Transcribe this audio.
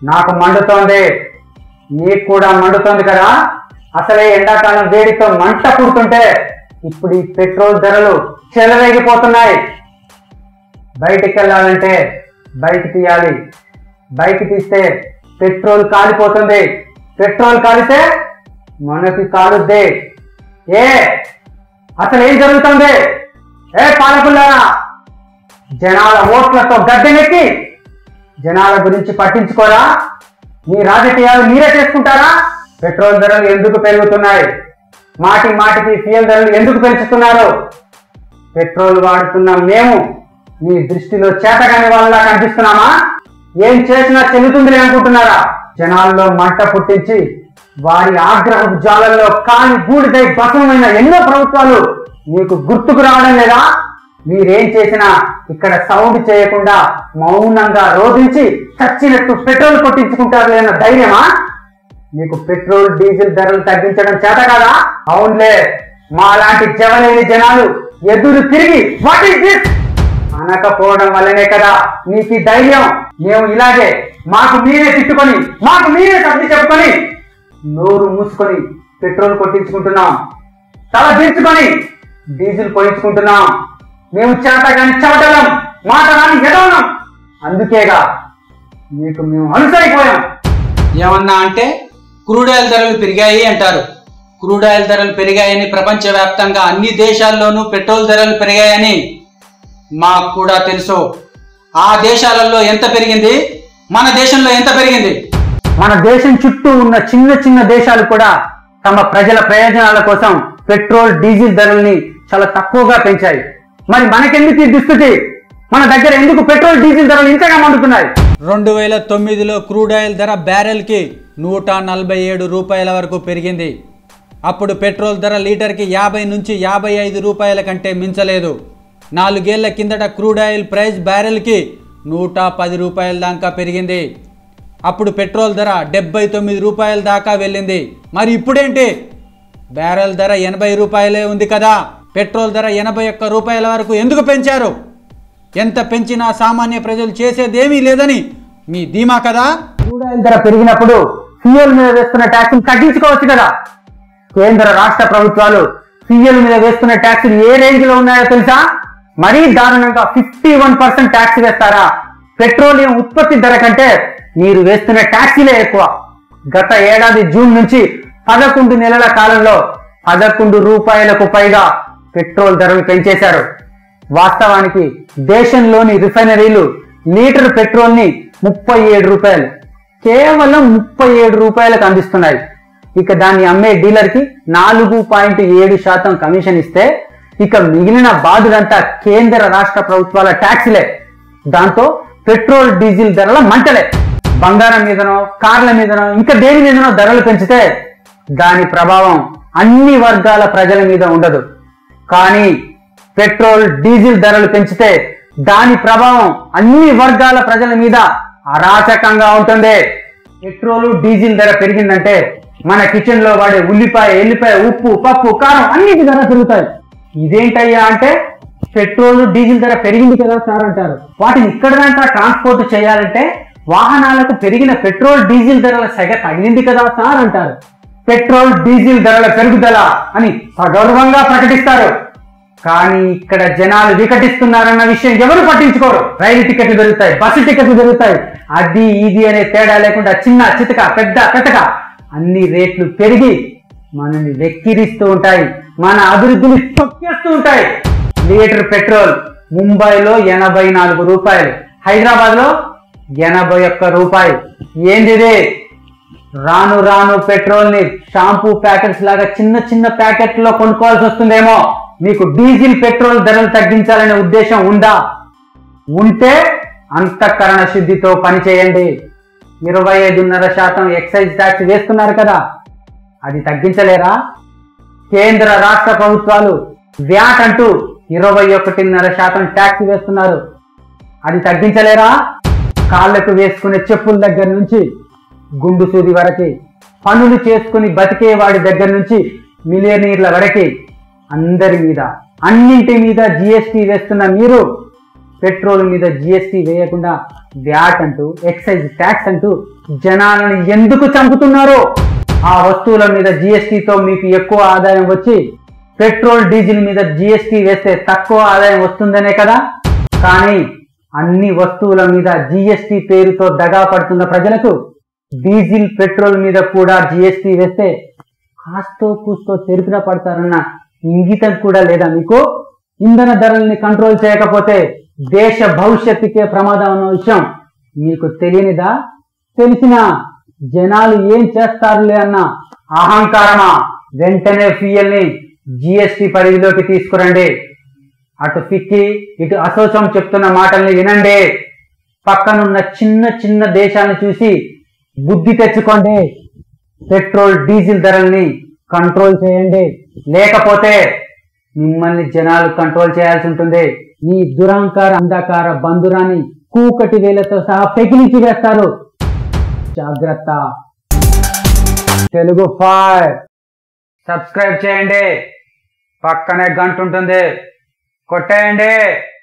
నాకు మండుతోంది నీకు కూడా మండుతోంది కదా అసలే ఎండాకాలం వేడితో మంట పుడుతుంటే ఇప్పుడు ఈ పెట్రోల్ ధరలు చెలరేగిపోతున్నాయి బయటికి వెళ్ళాలంటే బైక్ తీయాలి బైక్ తీస్తే పెట్రోల్ కాలిపోతుంది పెట్రోల్ కాలితే మనకి కాలుద్ది ఏ అసలు ఏం జరుగుతుంది ఏ పాలకుల్లారా జనాల ఓట్లతో గద్దెనెక్కి జనాల గురించి పట్టించుకోరా మీ రాజకీయాలు మీరే చేసుకుంటారా పెట్రోల్ ధరలు ఎందుకు పెరుగుతున్నాయి మాటి మాటికి ఫ్యూయల్ ధరలు ఎందుకు పెంచుతున్నారు పెట్రోల్ వాడుతున్న మేము మీ దృష్టిలో చేతగాని వాళ్ళలా కనిపిస్తున్నామా ఏం చేసినా చెల్లుతుందిలే అనుకుంటున్నారా జనాల్లో మంట పుట్టించి వారి ఆగ్రహపు జాలల్లో కాని బూడిదై భస్మమైన ఎన్నో ప్రభుత్వాలు మీకు గుర్తుకు రావడం లేదా మీరేం చేసినా ఇక్కడ సౌండ్ చేయకుండా మౌనంగా రోధించి చచ్చినట్టు పెట్రోల్ కొట్టించుకుంటారు అన్న ధైర్యమా మీకు పెట్రోల్ డీజిల్ ధరలు తగ్గించడం చేత కదా అవునులే మా లాంటి జవలేని జనాలు ఎదురు తిరిగి వాట్ ఈస్ దిస్ అనకపోవడం వల్లనే కదా మీకు ఈ ధైర్యం మేము ఇలాగే మాకు మీరే తిట్టుకొని మాకు మీరే సర్ది చెప్పుకొని నోరు మూసుకొని పెట్రోల్ కొట్టించుకుంటున్నాం తల దించుకొని డీజిల్ పోయించుకుంటున్నాం మేము చేత కానీ చవటలం మాట రాని ఎదవలం అందుకేగా మీకు మేము అనుసరిపోయాం ఏమన్నా అంటే క్రూడ్ ఆయిల్ ధరలు పెరిగాయి అంటారు క్రూడ్ ఆయిల్ ధరలు పెరిగాయని ప్రపంచవ్యాప్తంగా అన్ని దేశాల్లోనూ పెట్రోల్ ధరలు పెరిగాయని మాకు కూడా తెలుసు ఆ దేశాలలో ఎంత పెరిగింది మన దేశంలో ఎంత పెరిగింది మన దేశం చుట్టూ ఉన్న చిన్న చిన్న దేశాలు కూడా తమ ప్రజల ప్రయోజనాల కోసం పెట్రోల్ డీజిల్ ధరల్ని చాలా తక్కువగా పెంచాయి మరి మనకెందుకు ఈ దుస్థితి మన దగ్గర ఎందుకు పెట్రోల్ డీజిల్ ధరలు ఇంతగా మండుతున్నాయి రెండు వేల తొమ్మిదిలో క్రూడ్ ఆయిల్ ధర బ్యారెల్కి నూట నలభై ఏడు రూపాయల వరకు పెరిగింది అప్పుడు పెట్రోల్ ధర లీటర్కి యాభై నుంచి యాభై ఐదు రూపాయల కంటే మించలేదు నాలుగేళ్ల కిందట క్రూడ్ ఆయిల్ ప్రైస్ బ్యారెల్కి నూట పది రూపాయల దాకా పెరిగింది అప్పుడు పెట్రోల్ ధర డెబ్బై తొమ్మిది రూపాయల దాకా వెళ్ళింది మరి ఇప్పుడేంటి బ్యారెల్ ధర ఎనభై రూపాయలే ఉంది కదా పెట్రోల్ ధర ఎనభై ఒక్క రూపాయల వరకు ఎందుకు పెంచారు ఎంత పెంచినా సామాన్య ప్రజలు చేసేదేమీ లేదని మీ ధీమా కదా క్రూడ్ ఆయిల్ ధర పెరిగినప్పుడు ఫ్యూయల్ మీద వేస్తున్న ట్యాక్స్ తగ్గించుకోవచ్చు కదా కేంద్ర రాష్ట్ర ప్రభుత్వాలు ఫ్యూయల్ మీద వేస్తున్న ట్యాక్సులు ఏ రేంజ్ లో ఉన్నాయో తెలుసా మరీ దారుణంగా ఫిఫ్టీ వన్ పర్సెంట్ ట్యాక్స్ వేస్తారా పెట్రోలియం ఉత్పత్తి ధర కంటే మీరు వేస్తున్న ట్యాక్సీలే ఎక్కువ గత ఏడాది జూన్ నుంచి పదకొండు నెలల కాలంలో పదకొండు రూపాయలకు పైగా పెట్రోల్ ధరలు పెంచేశారు వాస్తవానికి దేశంలోని రిఫైనరీలు లీటర్ పెట్రోల్ ని ముప్పై ఏడు రూపాయలు కేవలం ముప్పై ఏడు రూపాయలకు అందిస్తున్నాయి ఇక దాన్ని అమ్మే డీలర్ కి నాలుగు పాయింట్ ఏడు శాతం కమిషన్ ఇస్తే ఇక మిగిలిన బాధులంతా కేంద్ర రాష్ట్ర ప్రభుత్వాల ట్యాక్స్లే దాంతో పెట్రోల్ డీజిల్ ధరల మంటలే బంగారం మీదనో కార్ల మీదనో ఇంకా దేని మీదనో ధరలు పెంచితే దాని ప్రభావం అన్ని వర్గాల ప్రజల మీద ఉండదు కానీ పెట్రోల్ డీజిల్ ధరలు పెంచితే దాని ప్రభావం అన్ని వర్గాల ప్రజల మీద అరాచకంగా ఉంటుంది పెట్రోల్ డీజిల్ ధర పెరిగిందంటే మన కిచెన్ లో వాడే ఉల్లిపాయ ఎల్లిపాయ ఉప్పు పప్పు కారం అన్నిటి ధర పెరుగుతాయి ఇదేంటయ్యా అంటే పెట్రోల్ డీజిల్ ధర పెరిగింది కదా సార్ అంటారు వాటిని ఇక్కడ దాకా ట్రాన్స్పోర్ట్ చేయాలంటే వాహనాలకు పెరిగిన పెట్రోల్ డీజిల్ ధరల సెగ తగిలింది కదా సార్ అంటారు పెట్రోల్ డీజిల్ ధరల పెరుగుదల అని సగౌరవంగా ప్రకటిస్తారు కానీ ఇక్కడ జనాలు వికటిస్తున్నారన్న విషయం ఎవరు పట్టించుకోరు రైలు టికెట్లు పెరుగుతాయి బస్సు టికెట్లు పెరుగుతాయి అది ఇది అనే తేడా లేకుండా చిన్న చితక పెద్ద పెద్దక అన్ని రేట్లు పెరిగి మనల్ని వెక్కిరిస్తూ ఉంటాయి మన అభివృద్ధిని తొక్కేస్తూ ఉంటాయి లీటర్ పెట్రోల్ ముంబైలో ఎనభై నాలుగు రూపాయలు హైదరాబాద్ లో ఎనభై ఒక్క రూపాయలు ఏందిది రాను రాను పెట్రోల్ ని షాంపూ ప్యాకెట్స్ లాగా చిన్న చిన్న ప్యాకెట్లో కొనుక్కోవాల్సి వస్తుందేమో మీకు డీజిల్ పెట్రోల్ ధరలు తగ్గించాలనే ఉద్దేశం ఉందా ఉంటే అంతఃకరణ శుద్ధితో పనిచేయండి ఇరవై ఐదున్నర శాతం ఎక్సైజ్ ట్యాక్స్ వేస్తున్నారు కదా అది తగ్గించలేరా కేంద్ర రాష్ట్ర ప్రభుత్వాలు వ్యాట్ అంటూ ఇరవై ఒకటిన్నర శాతం ట్యాక్స్ వేస్తున్నారు అది తగ్గించలేరా కాళ్ళకు వేసుకునే చెప్పుల దగ్గర నుంచి గుండు సూది వరకి పనులు చేసుకుని బతికే వాడి దగ్గర నుంచి మిలియనీర్ల వరకి అందరి మీద అన్నింటి మీద జిఎస్టీ వేస్తున్న మీరు పెట్రోల్ మీద జిఎస్టీ వేయకుండా వ్యాట్ అంటూ ఎక్సైజ్ ట్యాక్స్ అంటూ జనాలను ఎందుకు చంపుతున్నారో ఆ వస్తువుల మీద జిఎస్టీతో మీకు ఎక్కువ ఆదాయం వచ్చి పెట్రోల్ డీజిల్ మీద జిఎస్టీ వేస్తే తక్కువ ఆదాయం వస్తుందనే కదా కానీ అన్ని వస్తువుల మీద జిఎస్టీ పేరుతో దగా పడుతున్న ప్రజలకు డీజిల్ పెట్రోల్ మీద కూడా జిఎస్టీ వేస్తే కాస్తో కూస్తో తెరిపిన పడతారన్న ఇంగితం కూడా లేదా మీకు ఇంధన ధరల్ని కంట్రోల్ చేయకపోతే దేశ భవిష్యత్తుకే ప్రమాదం అన్న విషయం మీకు తెలియనిదా తెలిసిన జనాలు ఏం చేస్తారులే అన్న అహంకారమా వెంటనే ఫ్యూయల్ ని జిఎస్టి పరిధిలోకి తీసుకురండి అటు ఫిక్కి ఇటు అశోచం చెప్తున్న మాటల్ని వినండి పక్కనున్న చిన్న చిన్న దేశాలను చూసి బుద్ధి తెచ్చుకోండి పెట్రోల్ డీజిల్ ధరల్ని కంట్రోల్ చేయండి లేకపోతే మిమ్మల్ని జనాలు కంట్రోల్ చేయాల్సి ఉంటుంది ఈ దురహంకార అంధకార బంధురాన్ని కూకటి వేలతో సహా పెకిలించి వేస్తారు జాగ్రత్త తెలుగు ఫైవ్ సబ్స్క్రైబ్ చేయండి పక్కనే గంట ఉంటుంది కొట్టేయండి